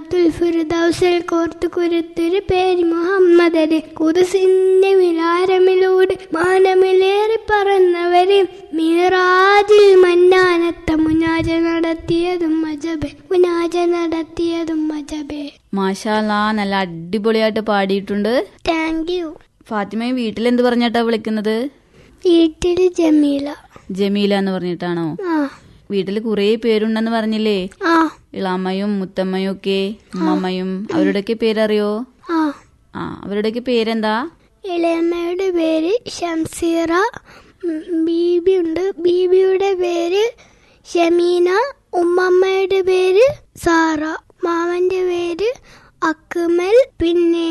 ജന്നാത്തുൽ ഫിർദൗസിൽ കോർത്തു കുരുത്തൊരു പേര് മുഹമ്മദര് കുതിസിന്റെ വിലാരമിലൂടെ മാനമിലേറി പറന്നവര് മീറാജിൽ മന്നാനത്ത മുനാജ നടത്തിയതും മജബെ മുനാജ നടത്തിയതും മജബെ മാഷാല്ലാ നല്ല അടിപൊളിയായിട്ട് പാടിയിട്ടുണ്ട് താങ്ക് യു ഫാത്തിമയെ വീട്ടിൽ എന്ത് പറഞ്ഞിട്ടാ വിളിക്കുന്നത് വീട്ടില് ജമീല ജമീല എന്ന് പറഞ്ഞിട്ടാണോ ആ വീട്ടിൽ കുറേ പേരുണ്ടെന്ന് പറഞ്ഞില്ലേ ആ ഇളാമ്മയും മുത്തമ്മയും ഒക്കെ ഉമ്മമ്മയും അവരുടെയൊക്കെ പേരറിയോ ആ ആ അവരുടെയൊക്കെ പേരെന്താ ഇളയമ്മയുടെ പേര് ഷംസീറ ഉം, ബീബി ഉണ്ട് ബീബിയുടെ പേര് ഷമീന ഉമ്മമ്മയുടെ പേര് സാറ മാമന്റെ പേര് അക്മൽ പിന്നെ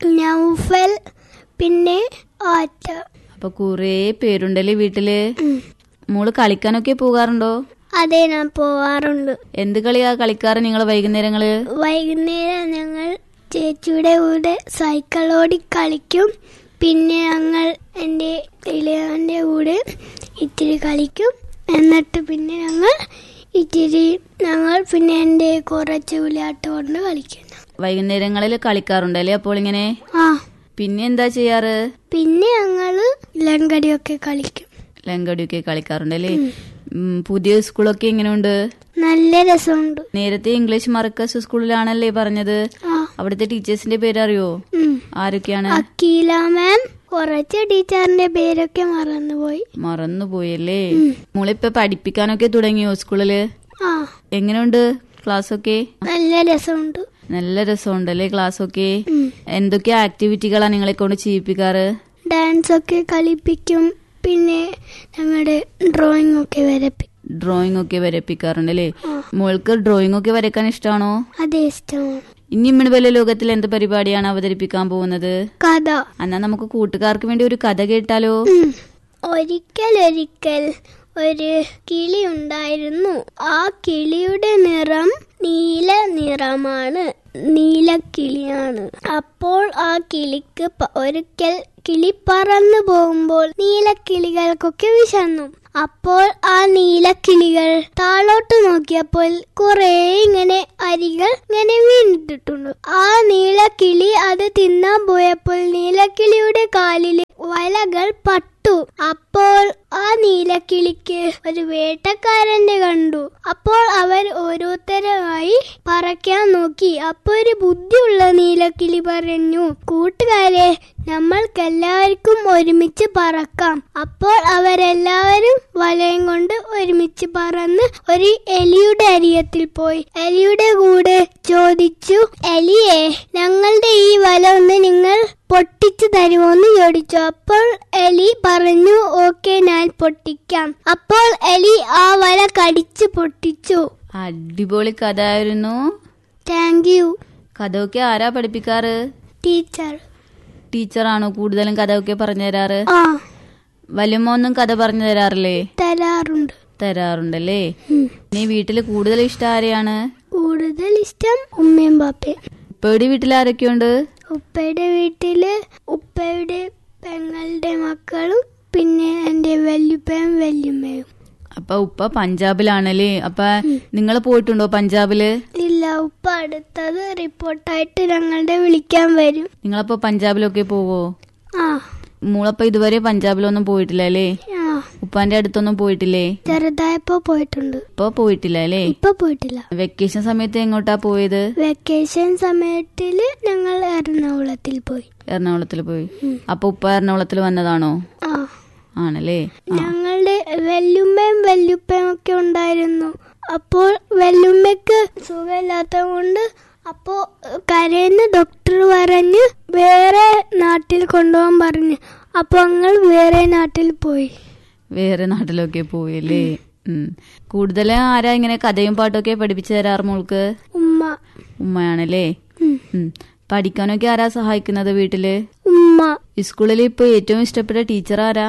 നൗഫൽ പിന്നെ ആറ്റ അപ്പൊ കുറേ പേരുണ്ടല്ലേ വീട്ടില് ഉം. മോള് കളിക്കാനൊക്കെ പോകാറുണ്ടോ അതെ ഞാൻ പോവാറുണ്ട് എന്ത് കളിയാ കളിക്കാറ് നിങ്ങൾ വൈകുന്നേരങ്ങള് വൈകുന്നേരം ഞങ്ങൾ ചേച്ചിയുടെ കൂടെ സൈക്കിൾ ഓടി കളിക്കും പിന്നെ ഞങ്ങൾ എൻ്റെ ഇളയവൻ്റെ കൂടെ ഇത്തിരി കളിക്കും എന്നിട്ട് പിന്നെ ഞങ്ങൾ ഇത്തിരി ഞങ്ങൾ പിന്നെ എൻ്റെ കുറച്ച് വിளையாട്ട് കൊണ്ട് കളിക്കുന്നു വൈകുന്നേരങ്ങളിൽ കളിക്കാറുണ്ടല്ലേ അപ്പോൾ ഇങ്ങനെ ആ പിന്നെ എന്താ ചെയ്യാറ് പിന്നെ ഞങ്ങൾ ലങ്കടിയൊക്കെ കളിക്കും ലങ്കടിയൊക്കെ കളിക്കാറുണ്ടല്ലേ ഉം, പുതിയ സ്കൂളൊക്കെ എങ്ങനെയുണ്ട് നല്ല രസമുണ്ട് നേരത്തെ ഇംഗ്ലീഷ് മർക്കസ് സ്കൂളിലാണല്ലേ പറഞ്ഞത് ആ അവിടുത്തെ ടീച്ചേഴ്സിന്റെ പേരറിയോ ഉം. ആരൊക്കെയാണ് അക്കീല മാം കുറച്ച് ടീച്ചറിന്റെ പേരൊക്കെ മറന്നുപോയി മറന്നുപോയല്ലേ മോളിപ്പോ പഠിപ്പിക്കാനൊക്കെ തുടങ്ങിയോ സ്കൂളില് ആ എങ്ങനെയുണ്ട് ക്ലാസ് ഒക്കെ നല്ല രസമുണ്ട് നല്ല രസമുണ്ടല്ലേ ക്ലാസ് ഒക്കെ ഉം. എന്തൊക്കെ ആക്ടിവിറ്റികളാ നിങ്ങളെ കൊണ്ട് ചെയ്യിപ്പിക്കാറ് ഡാൻസ് ഒക്കെ കളിപ്പിക്കും പിന്നെ ഞങ്ങളുടെ ഡ്രോയിങ് ഒക്കെ വരപ്പി ഡ്രോയിങ് ഒക്കെ വരപ്പിക്കാറുണ്ടല്ലേ ആ. മോൾക്ക് ഡ്രോയിങ് ഒക്കെ വരയ്ക്കാൻ ഇഷ്ടമാണോ അതേ ഇഷ്ടമാണ് ഇനി മിണുവല്ല ലോകത്തിൽ എന്ത് പരിപാടിയാണ് അവതരിപ്പിക്കാൻ പോകുന്നത് കഥ എന്നാ നമുക്ക് കൂട്ടുകാർക്ക് വേണ്ടി ഒരു കഥ കേട്ടാലോ ഉം. ഒരിക്കൽ ഒരിക്കൽ ഒരു കിളി ഉണ്ടായിരുന്നു ആ കിളിയുടെ നിറം നീല നിറമാണ് നീലക്കിളിയാണ് അപ്പോൾ ആ കിളിക്ക് പ- ഒരിക്കൽ കിളി പറന്നു പോകുമ്പോൾ നീലക്കിളികൾക്കൊക്കെ വിശന്നു അപ്പോൾ ആ നീലക്കിളികൾ താഴോട്ട് നോക്കിയപ്പോൾ കുറെ ഇങ്ങനെ അരികൾ ഇങ്ങനെ വീണിട്ടിട്ടുണ്ട് ആ നീലക്കിളി അത് തിന്നാൻ പോയപ്പോൾ നീലക്കിളിയുടെ കാലില് വലകൾ പട്ടു അപ്പോൾ ആ നീലക്കിളിക്ക് ഒരു വേട്ടക്കാരന്റെ കണ്ടു അപ്പോൾ അവർ ഓരോരുത്തരായി പറക്കാൻ നോക്കി അപ്പോൾ ഒരു ബുദ്ധിയുള്ള നീലക്കിളി പറഞ്ഞു കൂട്ടുകാരെ നമ്മൾക്കെല്ലാവർക്കും ഒരുമിച്ച് പറക്കാം അപ്പോൾ അവരെല്ലാവരും വലയം കൊണ്ട് ഒരുമിച്ച് പറന്ന് ഒരു എലിയുടെ അരിയത്തിൽ പോയി എലിയുടെ കൂടെ ചോദിച്ചു എലിയെ ഞങ്ങളുടെ ഈ വല ഒന്ന് നിങ്ങൾ പൊട്ടിച്ചു തരുമോന്ന് ചോദിച്ചു അപ്പോൾ എലി പറഞ്ഞു ഓക്കെ ഞാൻ പൊട്ടിക്കാം അപ്പോൾ എലി ആ വല കടിച്ചു പൊട്ടിച്ചു അടിപൊളി കഥ ആയിരുന്നു താങ്ക് യു കഥയൊക്കെ ആരാ പഠിപ്പിക്കാറ് ടീച്ചർ ടീച്ചറാണോ കൂടുതലും കഥയൊക്കെ പറഞ്ഞു തരാറ് ആ വല്യമ്മ ഒന്നും കഥ പറഞ്ഞു തരാറില്ലേ തരാറുണ്ട് തരാറുണ്ടല്ലേ ഉം. നീ വീട്ടില് കൂടുതൽ ഇഷ്ടം ആരെയാണ് കൂടുതൽ ഇഷ്ടം ഉമ്മയും പാപ്പയും ഉപ്പയുടെ വീട്ടിൽ ആരൊക്കെയുണ്ട് ഉപ്പയുടെ വീട്ടില് ഉപ്പയുടെ പെങ്ങളുടെ മക്കളും പിന്നെ എൻ്റെ വല്യുപ്പയും വല്യുമ്മയും അപ്പൊ ഉപ്പ പഞ്ചാബിലാണല്ലേ അപ്പൊ നിങ്ങൾ പോയിട്ടുണ്ടോ പഞ്ചാബില് ഇല്ല ഉപ്പ അടുത്തത് റിപ്പോർട്ടായിട്ട് ഞങ്ങളുടെ വിളിക്കാൻ വരും നിങ്ങളപ്പോ പഞ്ചാബിലൊക്കെ പോവോ ആ മോളപ്പോ ഇതുവരെ പഞ്ചാബിലൊന്നും പോയിട്ടില്ല അല്ലേ ആ ഉപ്പാന്റെ അടുത്തൊന്നും പോയിട്ടില്ലേ ചെറുതായപ്പോ പോയിട്ടുണ്ട് ഇപ്പൊ പോയിട്ടില്ല അല്ലേ ഇപ്പൊ പോയിട്ടില്ല വെക്കേഷൻ സമയത്ത് എങ്ങോട്ടാ പോയത് വെക്കേഷൻ സമയത്തില് ഞങ്ങൾ എറണാകുളത്തിൽ പോയി എറണാകുളത്തിൽ പോയി അപ്പൊ ഉപ്പ എറണാകുളത്തിൽ വന്നതാണോ ആ ആണല്ലേ ആ ഞങ്ങളുടെ വെല്ലുമ്മയും വെല്ലുപ്പയും ഒക്കെ ഉണ്ടായിരുന്നു അപ്പോൾ വെല്ലുമ്മയ്ക്ക് സുഖമില്ലാത്തത് കൊണ്ട് അപ്പോ കരയുന്ന ഡോക്ടർ പറഞ്ഞ് വേറെ നാട്ടിൽ കൊണ്ടുപോകാൻ പറഞ്ഞു അപ്പൊ ഞങ്ങൾ വേറെ നാട്ടിൽ പോയി വേറെ നാട്ടിലൊക്കെ പോയല്ലേ ഉം. കൂടുതലും ആരാ ഇങ്ങനെ കഥയും പാട്ടൊക്കെ പഠിപ്പിച്ചു തരാറ് മോൾക്ക് ഉമ്മ ഉമ്മയാണല്ലേ ഉം. ഉം. പഠിക്കാനൊക്കെ ആരാ സഹായിക്കുന്നത് വീട്ടില് ഉമ്മ സ്കൂളിൽ ഇപ്പൊ ഏറ്റവും ഇഷ്ടപ്പെട്ട ടീച്ചർ ആരാ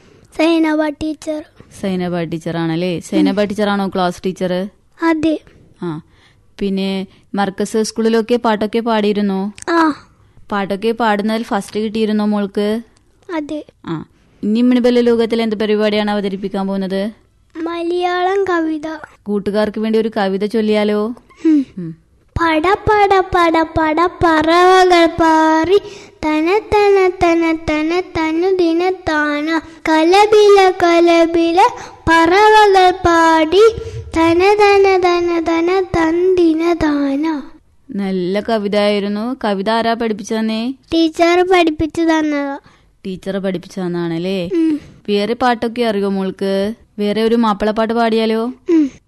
സൈനബ ടീച്ചർ സൈനബ ടീച്ചറാണല്ലേ സൈനബ ടീച്ചറാണോ ക്ലാസ് ടീച്ചർ അതെ ആ പിന്നെ മർക്കസ് സ്കൂളിലൊക്കെ പാട്ടൊക്കെ പാടിയിരുന്നോ ആ പാട്ടൊക്കെ പാടുന്നതിൽ ഫസ്റ്റ് കിട്ടിയിരുന്നോ മോൾക്ക് അതെ ആ ഇനി മിണിബല്ല ലോകത്തിൽ എന്ത് പരിപാടിയാണ് അവതരിപ്പിക്കാൻ പോകുന്നത് മലയാളം കവിത കൂട്ടുകാർക്ക് വേണ്ടി ഒരു കവിത ചൊല്ലിയാലോ ഉം. ഉം. പട പട പട പട പറവകൾ പാറി തന തന തന തന തനു ദിന താന കലബില കലബില പറവകൾ പാടി തന തന തന തന തന്തിന താന നല്ല കവിത ആയിരുന്നു കവിത ആരാ പഠിപ്പിച്ചതന്നേ ടീച്ചർ പഠിപ്പിച്ചു തന്നതാ ടീച്ചറെ പഠിപ്പിച്ചതെന്നാണല്ലേ ഉം, വേറെ പാട്ടൊക്കെ അറിയോ മോൾക്ക് വേറെ ഒരു മാപ്പിളപ്പാട്ട് പാടിയാലോ ഉം.